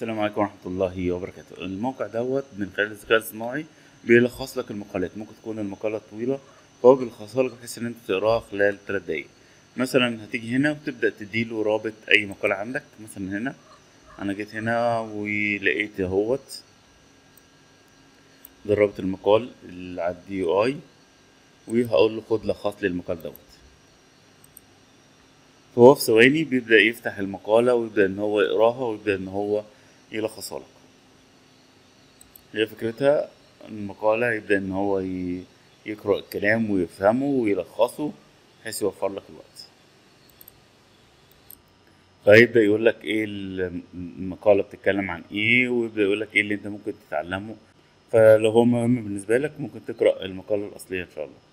السلام عليكم ورحمة الله وبركاته الموقع دوت من خلال الذكاء الصناعي بيلخص لك المقالات ممكن تكون المقالة طويلة فهو بيلخصها لك بحيث ان انت تقراها خلال تلات دقايق مثلا هتيجي هنا وتبدأ تديله رابط اي مقالة عندك مثلا هنا انا جيت هنا ولقيت اهوت ده رابط المقال اللي على الدي يو اي وهقول له خد لخص لي المقال دوت فهو في ثواني بيبدأ يفتح المقالة ويبدأ إن هو يقراها ويبدأ إن هو يلخصها لك هي فكرتها المقالة يبدأ إن هو ي- يقرأ الكلام ويفهمه ويلخصه بحيث يوفر لك الوقت فيبدأ يقول لك إيه المقالة بتتكلم عن إيه ويبدأ يقول لك إيه اللي أنت ممكن تتعلمه فلو هو مهم بالنسبة لك ممكن تقرأ المقالة الأصلية إن شاء الله